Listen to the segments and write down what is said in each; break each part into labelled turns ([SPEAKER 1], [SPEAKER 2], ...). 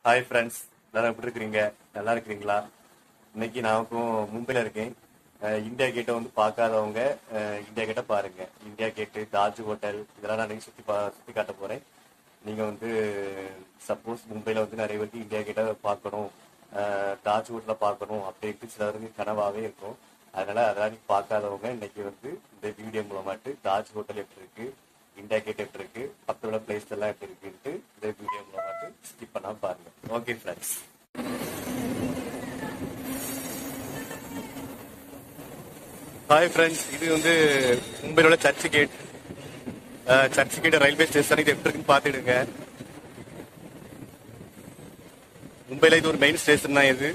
[SPEAKER 1] Hi friends எல்லாரும் எப்படி இருக்கிறீங்க நல்லா இருக்கிறீங்களா இன்னைக்கு நானுக்கும் மும்பையில் இருக்கேன் அஹ் இந்தியா கேட்டை வந்து பார்க்காதவங்க அஹ் இந்தியா கேட்டை பாருங்க இந்தியா கேட்டு தாஜ் ஹோட்டல் இதெல்லாம் நான் இன்னைக்கு சுற்றி பா சுற்றி காட்ட போகிறேன் நீங்கள் வந்து சப்போஸ் மும்பையில் வந்து நிறைய பேருக்கு இந்தியா கேட்டை பார்க்கணும் அஹ் தாஜ் ஹோட்டலை பார்க்கணும் அப்படின்ட்டு சிலருக்கு கனவாகவே இருக்கும் அதனால அதெல்லாம் நீங்க பார்க்காதவங்க இன்னைக்கு வந்து இந்த வீடியோ மூலமாட்டு தாஜ் ஹோட்டல் எப்படி இருக்கு இந்தியா கேட் எப்படி இருக்கு பக்கத்துல உள்ள பிளேஸ் எல்லாம் எப்படி இருக்குன்ட்டு இந்த வீடியோ மூலமாட்டு ஸ்கிப் பண்ணாம பாருங்க ஓகே ஃப்ரெண்ட்ஸ் ஹாய் ஃப்ரெண்ட்ஸ் இது வந்து மும்பையில் உள்ள Churchgate Churchgate railway station இது எப்படி இருக்குன்னு பார்த்துடுங்க மும்பையில் இது ஒரு மெயின் ஸ்டேஷன் தான் இது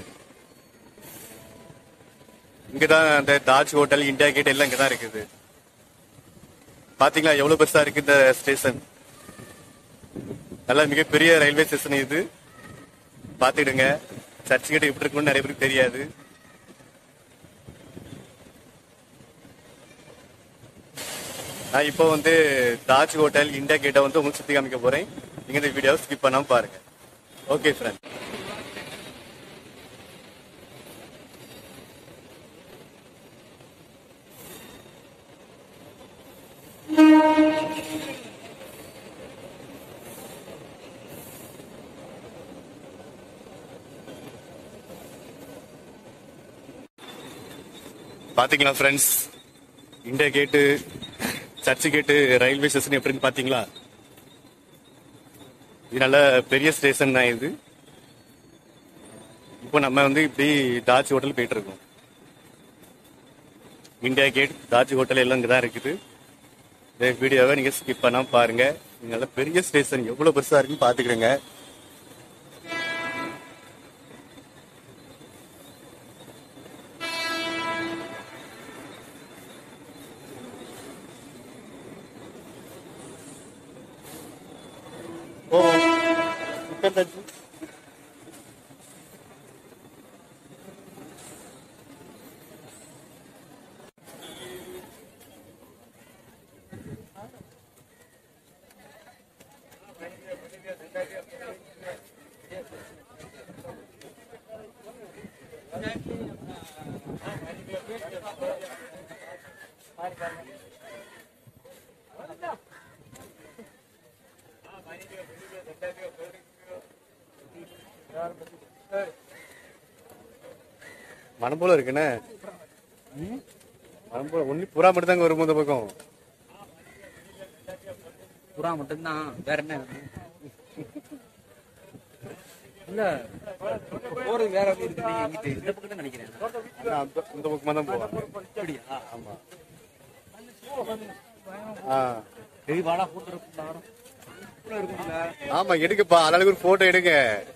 [SPEAKER 1] இங்கதான் அந்த தாஜ் ஹோட்டல் இந்தியா கேட் எல்லாம் இங்கதான் இருக்குது பாத்தீங்களா எவ்வளவு பெருசா இருக்கு இந்த ஸ்டேஷன் நல்ல மிகப்பெரிய ரயில்வே ஸ்டேஷன் இது பாத்துக்கிடுங்க சர்ச் கேட் எப்படி இருக்கும்னு நிறைய பேருக்கு தெரியாது நான் இப்போ வந்து தாஜ் ஹோட்டல் இந்தியா கேட்டை வந்து உங்களுக்கு சுத்தி காமிக்க போறேன் நீங்க இந்த வீடியோவை ஸ்கிப் பண்ணாம பாருங்க ஓகே ஃப்ரெண்ட் பாத்தீங்களா friends India Gate Churchgate railway station எப்படின்னு பாத்தீங்களா இது நல்ல பெரிய ஸ்டேஷன் தான் இது இப்போ நம்ம வந்து இப்படி தாஜ் ஹோட்டல் போயிட்டு இருக்கோம் இந்தியா கேட் தாஜ் ஹோட்டல் எல்லாம் இங்கே தான் இருக்குது இந்த வீடியோவை நீங்க ஸ்கிப் பண்ணாம பாருங்க இது நல்ல பெரிய ஸ்டேஷன் எவ்வளவு பெருசா இருக்குன்னு பாத்துக்கிடுங்க ஓ உட்கார்ந்தாச்சு. மனம் போல இருக்குண்ணே மனம் போல ஒன்லி புறா மட்டும் தாங்க வரும் இந்த பக்கம்
[SPEAKER 2] புறா மட்டும்தான் வேற என்ன வேணும்? இல்ல போறது வேற எப்படி இருக்கு நீங்க இங்கிட்டு இந்த பக்கம் தான் நினைக்கிறேன்
[SPEAKER 1] ஆனா, அந்த இந்த பக்கமா தான் போவாங்க
[SPEAKER 2] அப்படியா
[SPEAKER 1] ஆமா ஆ
[SPEAKER 2] சரி வாடா போட்டு இருக்கும் இருக்கும்ல
[SPEAKER 1] ஆமா எடுங்கப்பா அதனால ஒரு போட்டோ எடுங்க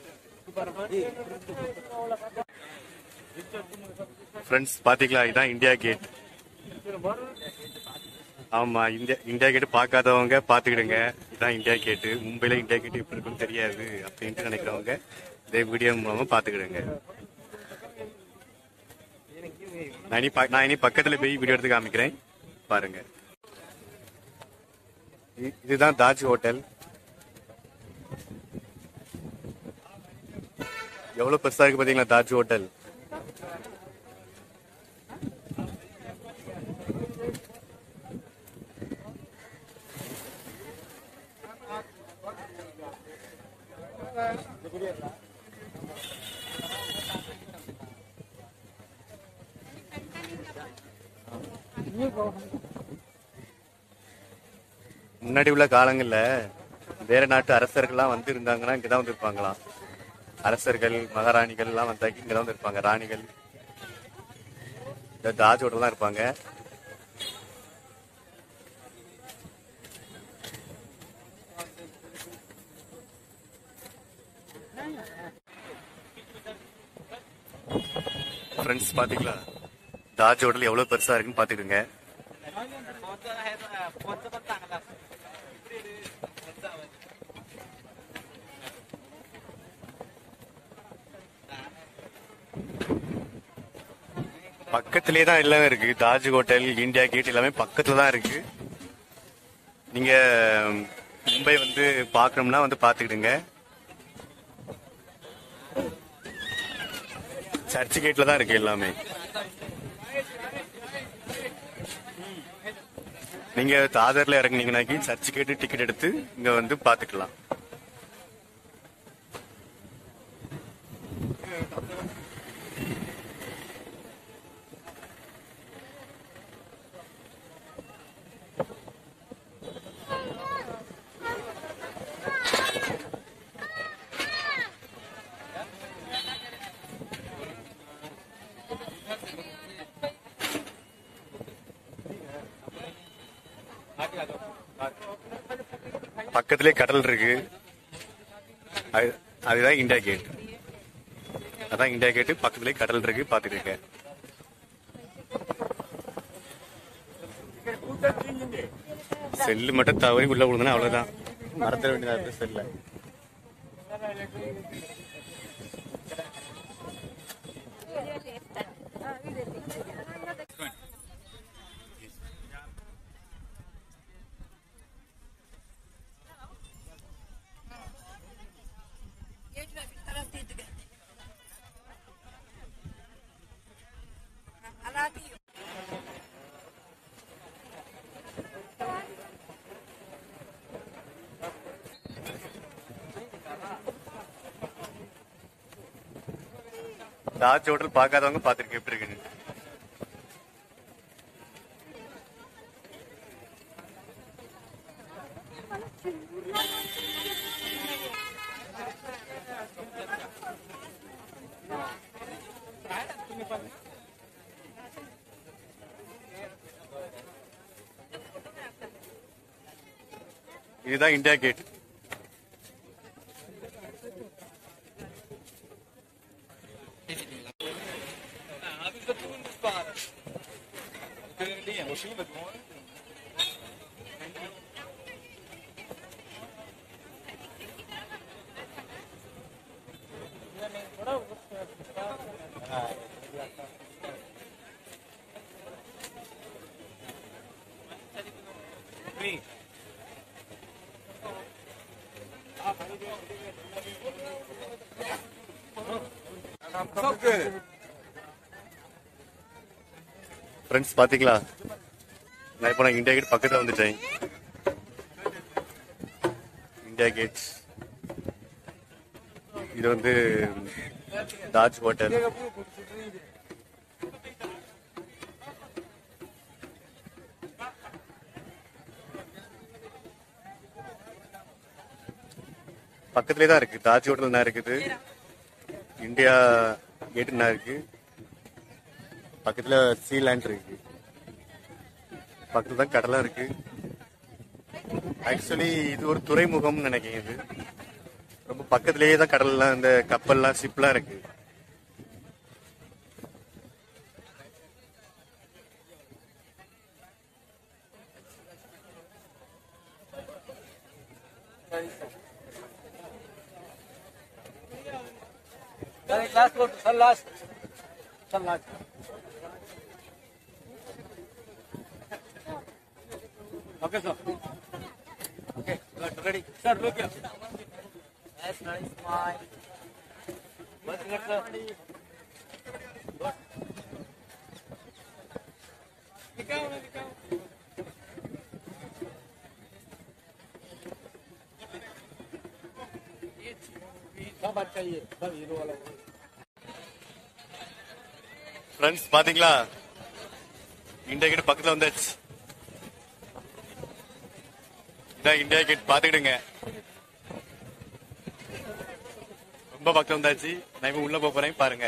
[SPEAKER 1] ஃப்ரெண்ட்ஸ் பாத்தீங்களா இதான் இந்தியா கேட் ஆமா இந்தியா இந்தியா கேட் பார்க்காதவங்க பாத்துக்கிடுங்க இதான் இந்தியா கேட் மும்பைல இந்தியா கேட் எப்படி இருக்குன்னு தெரியாது அப்படின்ட்டு நினைக்கிறவங்க இதே வீடியோ மூலமா பாத்துக்கிடுங்க நான் இனி பா- நான் இனி பக்கத்துல போய் வீடியோ எடுத்து காமிக்கிறேன் பாருங்க இ- இதுதான் தாஜ் ஹோட்டல் எவ்வளவு பெருசா இருக்கு பாத்தீங்களா தாஜ் ஹோட்டல் முன்னாடி உள்ள காலங்கள்ல வேற நாட்டு அரசர்கள்லாம் வந்து இருந்தாங்கன்னா இங்கதான் வந்து இருப்பாங்களாம் அரசர்கள் மகாராணிகள் எல்லாம் வந்தாக்கி இங்கதான் வந்து இருப்பாங்க ராணிகள் இந்த தாஜ் ஹோட்டல் தான் இருப்பாங்க ஃப்ரெண்ட்ஸ் பாத்தீங்களா தாஜ் ஹோட்டல் எவ்வளவு பெருசா இருக்குன்னு பாத்துக்கோங்க பக்கத்திலே தான் எல்லாமே இருக்கு தாஜ் ஹோட்டல் இந்தியா கேட் எல்லாமே பக்கத்துல தான் இருக்கு நீங்க மும்பை வந்து பார்க்கணும்னா வந்து பாத்துக்கிடுங்க சர்ச் கேட்ல தான் இருக்கு எல்லாமே நீங்க தாதர்ல இறங்குனீங்கன்னாக்கி சர்ச் கேட்டு டிக்கெட் எடுத்து இங்க வந்து பாத்துக்கலாம் பக்கத்திலே கடல் இருக்கு அது- அதுதான் இந்தியா கேட் அதான் இந்தியா கேட் பக்கத்திலே கடல் இருக்கு பாத்துட்டு இருக்கேன் செல்லு மட்டும் தவறி உள்ள விழுந்தனா அவ்வளவுதான் மறந்துட வேண்டியதா இருக்கு செல்ல தாஜ் ஹோட்டல் பார்க்காதவங்க பாத்துருக்கேன் எப்படி இருக்குன்னு இதுதான் இந்தியா கேட் ஃப்ரெண்ட்ஸ் பாத்தீங்களா நான் இப்போ நான் இந்தியா கேட் பக்கத்துல வந்துட்டேன் இந்தியா கேட் இது வந்து தாஜ் ஹோட்டல் பக்கத்துலேயே தான் இருக்கு தாஜ் ஹோட்டல் என்ன இருக்குது இந்தியா கேட் என்ன இருக்கு பக்கத்துல சீலேண்ட் இருக்கு பக்கத்துல தான் கடலா இருக்கு ஆக்சுவலி இது ஒரு துறைமுகம்னு நினைக்கிறேன் இது ரொம்ப பக்கத்திலேயே தான் கடல்லாம் இந்த கப்பல்லாம் ஷிப்லாம் இருக்கு
[SPEAKER 2] Last vote, sir, last. Sir, last. Okay, sir. Okay, good, ready. Sir, look here. Yes, nice smile. What's good, sir? Good. दिखाओ ना दिखाओ सब अच्छा ही है सब हीरो वाला
[SPEAKER 1] ஃப்ரெண்ட்ஸ் பாத்தீங்களா இந்தியா கேட் பக்கத்துல வந்தாச்சு இதான் இந்தியா கேட் பாத்துக்கிடுங்க ரொம்ப பக்கத்துல வந்தாச்சு நான் இப்ப உள்ள போப் போறேன் பாருங்க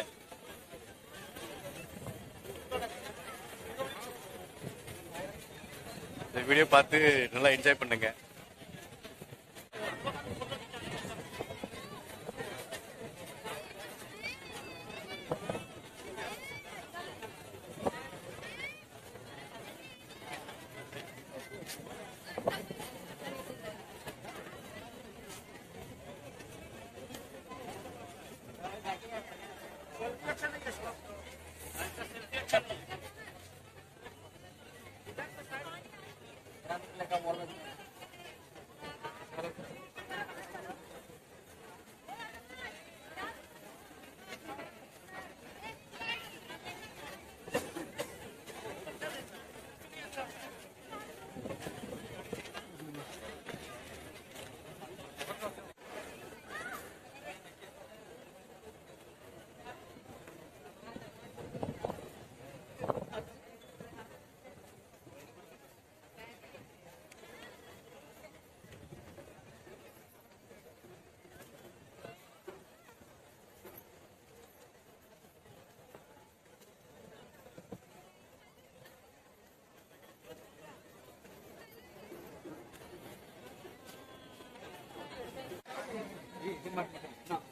[SPEAKER 1] இந்த வீடியோ பார்த்து நல்லா என்ஜாய் பண்ணுங்க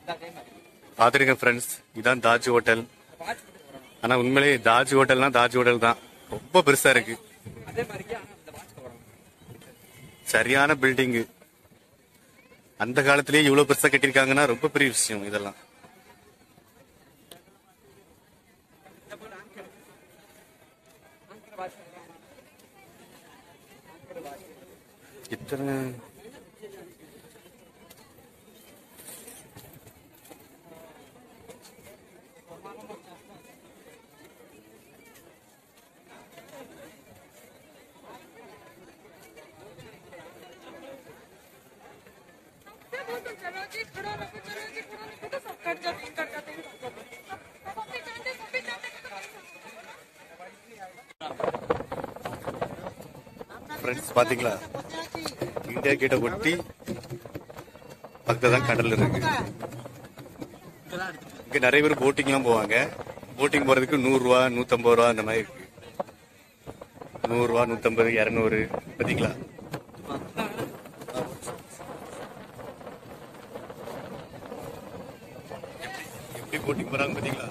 [SPEAKER 2] இந்த அதே மாதிரி
[SPEAKER 1] பாத்துருங்க ஃப்ரெண்ட்ஸ் இதான் தாஜ் ஹோட்டல்
[SPEAKER 2] வாட்ச் போட்டு வரணும்
[SPEAKER 1] ஆனா உண்மையிலேயே தாஜ் ஹோட்டல்னா தாஜ் ஹோட்டல் தான் ரொம்ப பெருசா இருக்கு
[SPEAKER 2] அதே மாதிரிக்கு ஆனா இந்த வாட்ச் வரணும்
[SPEAKER 1] சரியான பில்டிங் அந்த காலத்திலேயே இவ்வளவு பெருசா கட்டியிருக்காங்கன்னா ரொம்ப பெரிய விஷயம் இதெல்லாம்
[SPEAKER 2] ஆங்கிற வாட்ச்
[SPEAKER 1] இத்தனை
[SPEAKER 3] चलो जी खड़ा रखो चलो जी खड़ा रखो तो सब कट जाते हैं कट जाते हैं सब अपने चाहते सब भी चाहते
[SPEAKER 1] ஃப்ரெண்ட்ஸ் பாத்தீங்களா இந்தியா கேட்ட ஒட்டி பக்கத்துல தான் கடல் இருக்கு இங்க நிறைய பேர் போட்டிங்லாம் போவாங்க போட்டிங் போறதுக்கு நூறு ரூபா நூத்தம்பது ரூபா அந்த மாதிரி இருக்கு நூறு ரூபா நூத்தம்பது இருநூறு பாத்தீங்களா எப்படி போட்டிங் போறாங்க பாத்தீங்களா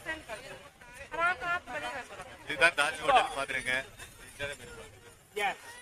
[SPEAKER 1] இதுதான் தாஜ் ஹோட்டல் பாத்துருங்க